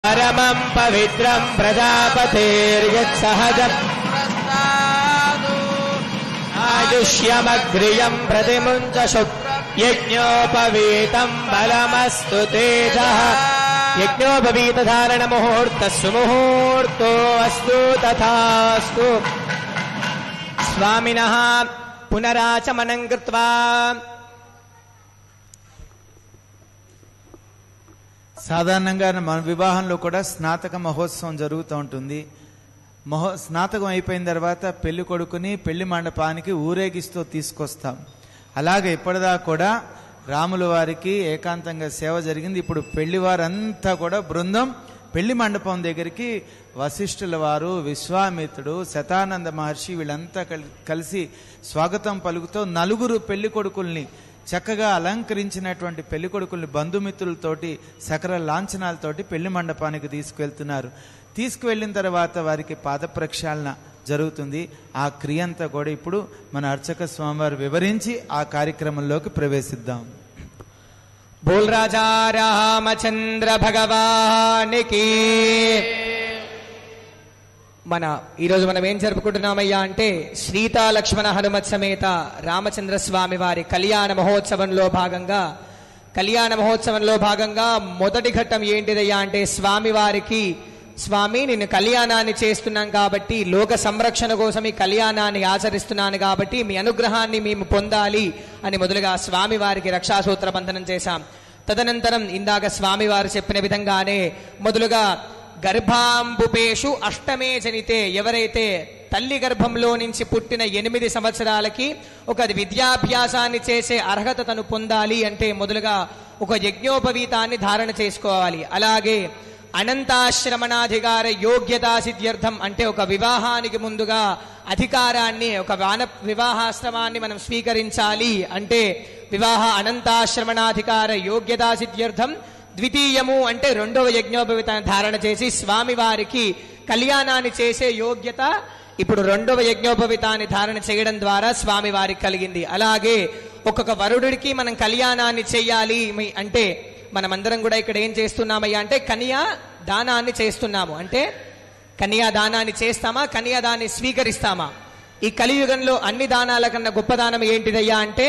परमम् पवित्रम् प्रजापतेर्यत्सहजम् आयुष्यमग्रियम् प्रतिमुञ्चशु यज्ञोपवीतम् बलमस्तु तेजः यज्ञोपवीतधारणमुहूर्तः सुमुहूर्तो अस्तु तथास्तु स्वामिनः पुनराचमनम् कृत्वा సాధారణంగా మన వివాహంలో కూడా స్నాతక మహోత్సవం జరుగుతూ ఉంటుంది మహో స్నాతకం అయిపోయిన తర్వాత పెళ్లి కొడుకుని పెళ్లి మండపానికి ఊరేగిస్తూ తీసుకొస్తాం అలాగే ఇప్పటిదాకా కూడా రాముల వారికి ఏకాంతంగా సేవ జరిగింది ఇప్పుడు పెళ్లి వారంతా కూడా బృందం పెళ్లి మండపం దగ్గరికి వశిష్ఠుల వారు విశ్వామిత్రుడు శతానంద మహర్షి వీళ్ళంతా కల్- కలిసి స్వాగతం పలుకుతూ నలుగురు పెళ్లి కొడుకుల్ని చక్కగా అలంకరించినటువంటి పెళ్లి కొడుకుల్ని బంధుమిత్రులతోటి సకల లాంఛనాలతోటి పెళ్లి మండపానికి తీసుకువెళ్తున్నారు తీసుకువెళ్ళిన తర్వాత వారికి పాద ప్రక్షాళన జరుగుతుంది ఆ క్రియ అంతా కూడా ఇప్పుడు మన అర్చక స్వామివారు వివరించి ఆ కార్యక్రమంలోకి ప్రవేశిద్దాం బోల్ రాజా రామచంద్ర భగవానికి మన ఈరోజు మనం ఏం జరుపుకుంటున్నామయ్యా అంటే సీతా లక్ష్మణ హనుమత్ సమేత రామచంద్ర స్వామి వారి కళ్యాణ మహోత్సవంలో భాగంగా కళ్యాణ మహోత్సవంలో భాగంగా మొదటి ఘట్టం ఏంటిదయ్యా అంటే స్వామి వారికి స్వామి నేను కళ్యాణాన్ని చేస్తున్నాం కాబట్టి లోక సంరక్షణ కోసం ఈ కళ్యాణాన్ని ఆచరిస్తున్నాను కాబట్టి మీ అనుగ్రహాన్ని మేము పొందాలి అని మొదలుగా స్వామి వారికి రక్షాసూత్ర బంధనం చేశాం తదనంతరం ఇందాక స్వామి వారు చెప్పిన విధంగానే మొదలుగా గర్భాంబుపేషు అష్టమే జనితే ఎవరైతే తల్లి గర్భంలో నుంచి పుట్టిన ఎనిమిది సంవత్సరాలకి ఒక విద్యాభ్యాసాన్ని చేసే అర్హత తను పొందాలి అంటే మొదలుగా ఒక యజ్ఞోపవీతాన్ని ధారణ చేసుకోవాలి అలాగే అనంతాశ్రమణాధికార యోగ్యతా సిద్ధ్యర్థం అంటే ఒక వివాహానికి ముందుగా అధికారాన్ని ఒక వాన వివాహాశ్రమాన్ని మనం స్వీకరించాలి అంటే వివాహ అనంతాశ్రమణాధికార యోగ్యతా సిద్ధ్యర్థం ద్వితీయము అంటే రెండవ యజ్ఞోపవితాన్ని ధారణ చేసి స్వామి వారికి కళ్యాణాన్ని చేసే యోగ్యత ఇప్పుడు రెండవ యజ్ఞోపవితాన్ని ధారణ చేయడం ద్వారా స్వామి వారికి కలిగింది అలాగే ఒక్కొక్క వరుడికి మనం కళ్యాణాన్ని చెయ్యాలి మీ- అంటే మనమందరం కూడా ఇక్కడ ఏం చేస్తున్నామయ్యా అంటే కన్యా దానాన్ని చేస్తున్నాము అంటే కన్యా దానాన్ని చేస్తామా కన్యా దాన్ని స్వీకరిస్తామా ఈ కలియుగంలో అన్ని దానాల కన్నా గొప్ప దానం ఏంటిదయ్యా అంటే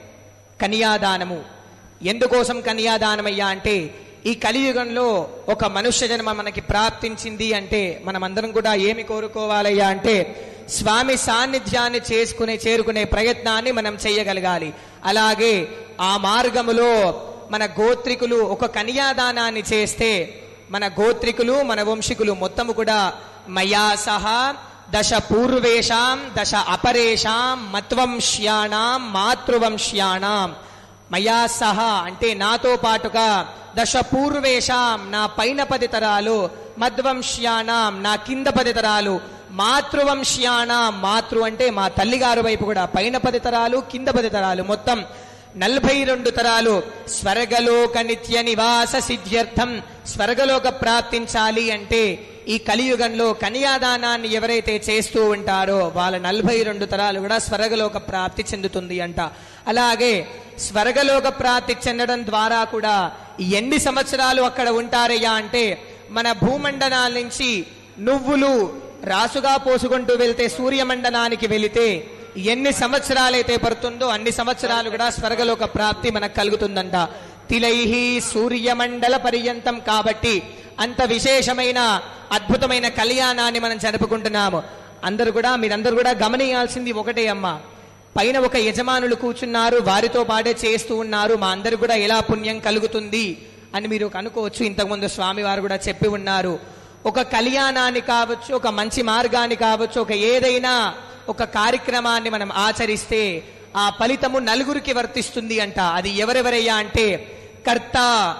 కన్యాదానము ఎందుకోసం కన్యాదానమయ్యా అంటే ఈ కలియుగంలో ఒక మనుష్య జన్మ మనకి ప్రాప్తించింది అంటే మనమందరం కూడా ఏమి కోరుకోవాలయ్యా అంటే స్వామి సాన్నిధ్యాన్ని చేసుకునే చేరుకునే ప్రయత్నాన్ని మనం చేయగలగాలి అలాగే ఆ మార్గములో మన గోత్రికులు ఒక కన్యాదానాన్ని చేస్తే మన గోత్రికులు మన వంశికులు మొత్తము కూడా మయా సహా దశ పూర్వేషాం దశ అపరేషాం మత్వంశ్యాణం మాతృవంశ్యాణం మయా సహా అంటే నాతో పాటుగా దశ పూర్వేషాం నా పైన పది తరాలు మధ్వంశ్యానాం నా కింద పది తరాలు మాతృవంశ్యానాం మాతృ అంటే మా తల్లిగారు వైపు కూడా పైన పది తరాలు కింద పది తరాలు మొత్తం నలభై రెండు తరాలు స్వర్గలోక నిత్య నివాస సిద్ధ్యర్థం స్వర్గలోక ప్రాప్తించాలి అంటే ఈ కలియుగంలో కన్యాదానాన్ని ఎవరైతే చేస్తూ ఉంటారో వాళ్ళ నలభై రెండు తరాలు కూడా స్వర్గలోక ప్రాప్తి చెందుతుంది అంట అలాగే స్వర్గలోక ప్రాప్తి చెందడం ద్వారా కూడా ఎన్ని సంవత్సరాలు అక్కడ ఉంటారయ్యా అంటే మన భూమండలాల నుంచి నువ్వులు రాసుగా పోసుకుంటూ వెళ్తే సూర్యమండలానికి వెళితే ఎన్ని సంవత్సరాలైతే పడుతుందో అన్ని సంవత్సరాలు కూడా స్వర్గలోక ప్రాప్తి మనకు కలుగుతుందంట తిలైహి సూర్యమండల పర్యంతం కాబట్టి అంత విశేషమైన అద్భుతమైన కళ్యాణాన్ని మనం జరుపుకుంటున్నాము అందరూ కూడా మీరందరూ కూడా గమనించాల్సింది ఒకటే అమ్మా పైన ఒక యజమానులు కూర్చున్నారు వారితో పాటే చేస్తూ ఉన్నారు మా అందరు కూడా ఎలా పుణ్యం కలుగుతుంది అని మీరు అనుకోవచ్చు ఇంతకుముందు స్వామి వారు కూడా చెప్పి ఉన్నారు ఒక కళ్యాణాన్ని కావచ్చు ఒక మంచి మార్గాన్ని కావచ్చు ఒక ఏదైనా ఒక కార్యక్రమాన్ని మనం ఆచరిస్తే ఆ ఫలితము నలుగురికి వర్తిస్తుంది అంట అది ఎవరెవరయ్యా అంటే కర్త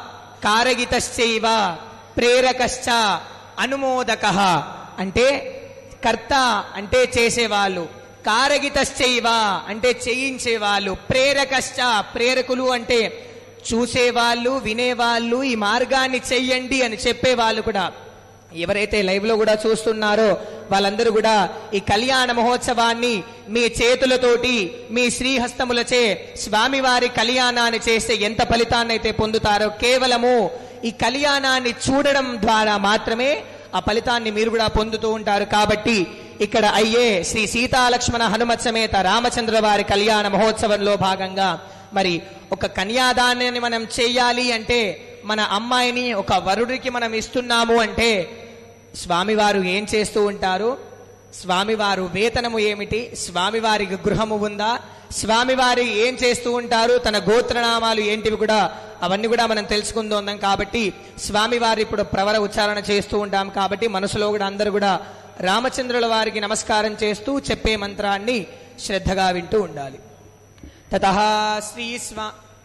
కారగితశ్చైవ ప్రేరకశ్చ అనుమోదక అంటే కర్త అంటే చేసేవాళ్ళు కారగితశ్చైవ అంటే చేయించేవాళ్ళు ప్రేరకశ్చ ప్రేరకులు అంటే చూసేవాళ్ళు వినేవాళ్ళు ఈ మార్గాన్ని చెయ్యండి అని చెప్పేవాళ్ళు కూడా ఎవరైతే లైవ్ లో కూడా చూస్తున్నారో వాళ్ళందరూ కూడా ఈ కళ్యాణ మహోత్సవాన్ని మీ చేతులతోటి మీ శ్రీహస్తములచే స్వామివారి కళ్యాణాన్ని చేస్తే ఎంత ఫలితాన్ని అయితే పొందుతారో కేవలము ఈ కళ్యాణాన్ని చూడడం ద్వారా మాత్రమే ఆ ఫలితాన్ని మీరు కూడా పొందుతూ ఉంటారు కాబట్టి ఇక్కడ అయ్యే శ్రీ సీతాలక్ష్మణ హనుమత్ సమేత రామచంద్ర వారి కళ్యాణ మహోత్సవంలో భాగంగా మరి ఒక కన్యాదానాన్ని మనం చేయాలి అంటే మన అమ్మాయిని ఒక వరుడికి మనం ఇస్తున్నాము అంటే స్వామివారు ఏం చేస్తూ ఉంటారు స్వామివారు వేతనము ఏమిటి స్వామివారికి గృహము ఉందా స్వామివారి ఏం చేస్తూ ఉంటారు తన గోత్రనామాలు ఏంటివి కూడా అవన్నీ కూడా మనం తెలుసుకుందాం కాబట్టి స్వామివారి ఇప్పుడు ప్రవర ఉచ్చారణ చేస్తూ ఉంటాం కాబట్టి మనసులో కూడా అందరూ కూడా రామచంద్రుల వారికి నమస్కారం చేస్తూ చెప్పే మంత్రాన్ని శ్రద్ధగా వింటూ ఉండాలి తత శ్రీ స్వా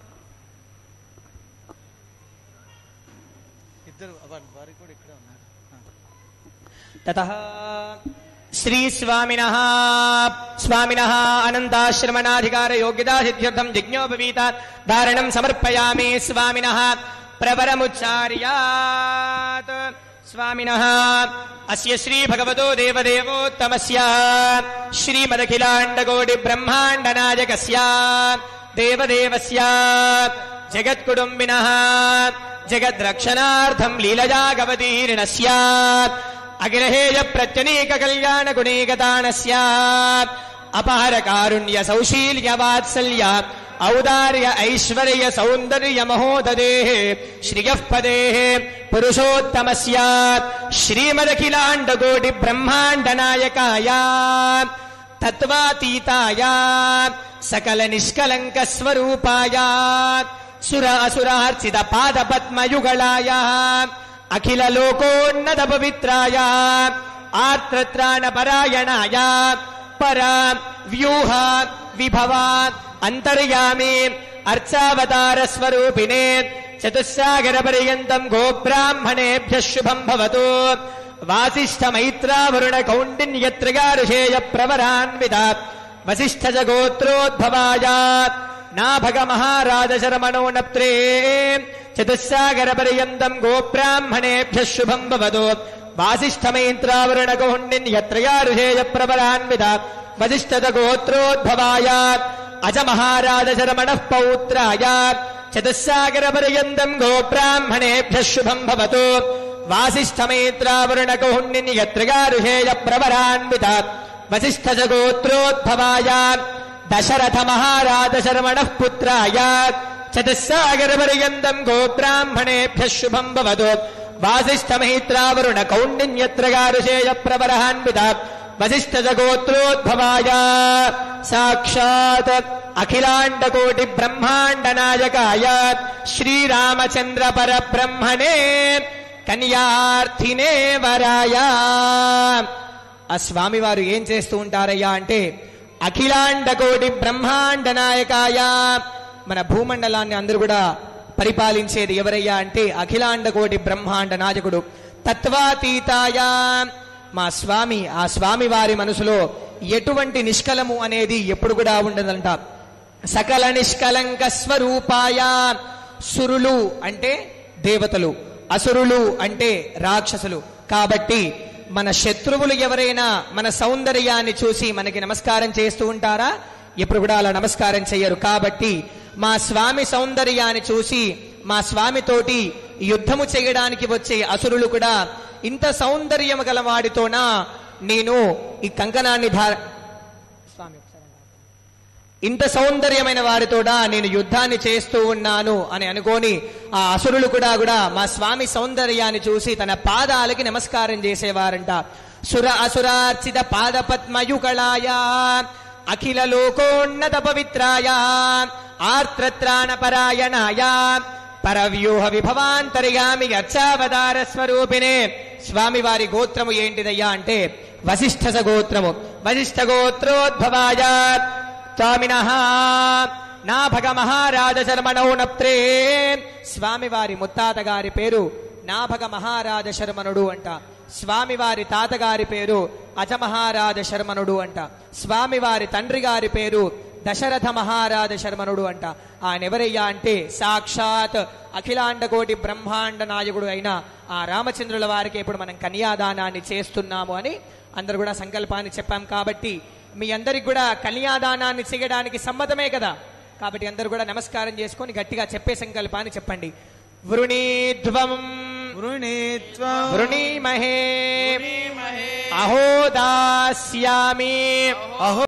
ఇద్దరు వారికి కూడా ఇక్కడ ఉన్నారు ततः श्रीस्वामिनः स्वामिनः अनन्ताश्रमणाधिकारयोग्यतासिद्ध्यर्थम् जिज्ञोपवीतात् धारणम् समर्पयामि स्वामिनः प्रवरमुच्चार्यात् स्वामिनः अस्य श्रीभगवतो देवदेवोत्तमस्य श्रीमदखिलाण्डकोटिब्रह्माण्डनायकस्य देवदेवस्य जगत्कुटुम्बिनः जगद्रक्षणार्थम् लीलजागवतीर्णस्य अग्रहेय प्रत्यनीक कल्याण गुणीगतानस्य अपहर कारुण्य सौशील्य वात्सल्य औदार्य ऐश्वर्य सौन्दर्य महोददेः श्रियः पदेः पुरुषोत्तमस्य श्रीमदखिलाण्डकोटि ब्रह्माण्ड नायकाय तत्त्वातीताय सकल निष्कलङ्क स्वरूपाय सुर असुरार्चित पादपद्मयुगलाय अखिल लोकोन्नत पवित्राय आर्त्रत्राणपरायणाय परा व्यूह विभव अन्तर्यामी अर्चावतार स्वरूपिणे चतुस्सागर पर्यन्तम् गोब्राह्मणेभ्यः शुभम् भवतु वासिष्ठ मैत्रावरुण कौण्डिन्यत्रगारुषेय प्रवरान्वित वसिष्ठ च गोत्रोद्भवाय नाभग महाराज शर्मणो नप्त्रे चतुस्सागर पर्यन्तम् गोब्राह्मणेभ्यः शुभम् भवतु वासिष्ठमैत्रावरुण कौण्डिन्यत्रगारुषेय प्रवरान्वित वसिष्ठ च गोत्रोद्भवाय अज महाराज शर्मणः पौत्राय चतुस्सागर पर्यन्तम् गोब्राह्मणेभ्यः शुभम् भवतु वासिष्ठमैत्रावरुण कौण्डिन्यत्रगारुषेय प्रवरान्वित वसिष्ठ च गोत्रोद्भवाय दशरथ महाराज शर्मणः पुत्राय चतुस्सागर पर्यन्तम् गोब्राह्मणेभ्यः शुभम् भवतु वासिष्ठमैत्रावरुण कौण्डिन्यत्रगारुषेय प्रवरान्वित वसिष्ठ च गोत्रोद्भवाय साक्षात् अखिलाण्डकोटि ब्रह्माण्ड नायकाय श्रीरामचन्द्र परब्रह्मणे కన్యార్థినే వరాయ ఆ స్వామివారు ఏం చేస్తూ ఉంటారయ్యా అంటే అఖిలాండ కోటి బ్రహ్మాండ నాయకాయ మన భూమండలాన్ని అందరూ కూడా పరిపాలించేది ఎవరయ్యా అంటే అఖిలాండ కోటి బ్రహ్మాండ నాయకుడు తత్వాతీతాయ మా స్వామి ఆ స్వామి వారి మనసులో ఎటువంటి నిష్కలము అనేది ఎప్పుడు కూడా ఉండదంట సకల నిష్కలంక స్వరూపాయ సురులు అంటే దేవతలు అసురులు అంటే రాక్షసులు కాబట్టి మన శత్రువులు ఎవరైనా మన సౌందర్యాన్ని చూసి మనకి నమస్కారం చేస్తూ ఉంటారా ఎప్పుడు కూడా అలా నమస్కారం చెయ్యరు కాబట్టి మా స్వామి సౌందర్యాన్ని చూసి మా స్వామితోటి యుద్ధము చేయడానికి వచ్చే అసురులు కూడా ఇంత సౌందర్యం గల వాడితోనా నేను ఈ కంకణాన్ని ధార స్వామి ఒకసారి ఇంత సౌందర్యమైన వారితోడా నేను యుద్ధాన్ని చేస్తూ ఉన్నాను అని అనుకోని ఆ అసురులు కూడా కూడా మా స్వామి సౌందర్యాన్ని చూసి తన పాదాలకి నమస్కారం చేసేవారంట సుర అసురార్చిత పాద పద్మయుగళాయ అఖిల లోకోన్నత పవిత్రాయ ఆర్త్రత్రాణ పరాయణాయ పరవ్యూహ విభవాంతర్యామి అర్చావతార స్వరూపిణే స్వామి వారి గోత్రము ఏంటిదయ్యా అంటే వశిష్ఠ గోత్రము వశిష్ఠ గోత్రోద్భవాయ స్వామిన నాభగ మహారాజ శర్మణౌ నప్త్రే స్వామివారి ముత్తాత గారి పేరు నాభగ మహారాజ శర్మనుడు అంట స్వామివారి తాతగారి పేరు అజమహారాజ శర్మనుడు అంట స్వామివారి తండ్రి గారి పేరు దశరథ మహారాజ శర్మనుడు అంట ఆయన ఎవరయ్యా అంటే సాక్షాత్ అఖిలాండ కోటి బ్రహ్మాండ నాయకుడు అయిన ఆ రామచంద్రుల వారికి ఇప్పుడు మనం కన్యాదానాన్ని చేస్తున్నాము అని అందరు కూడా సంకల్పాన్ని చెప్పాం కాబట్టి మీ అందరికి కూడా కన్యాదానాన్ని చేయడానికి సమ్మతమే కదా కాబట్టి అందరు కూడా నమస్కారం చేసుకొని గట్టిగా చెప్పే సంకల్పాన్ని చెప్పండి వృణీధ్వం వృణీత్వం వృణీమహే అహో దాస్యామి అహో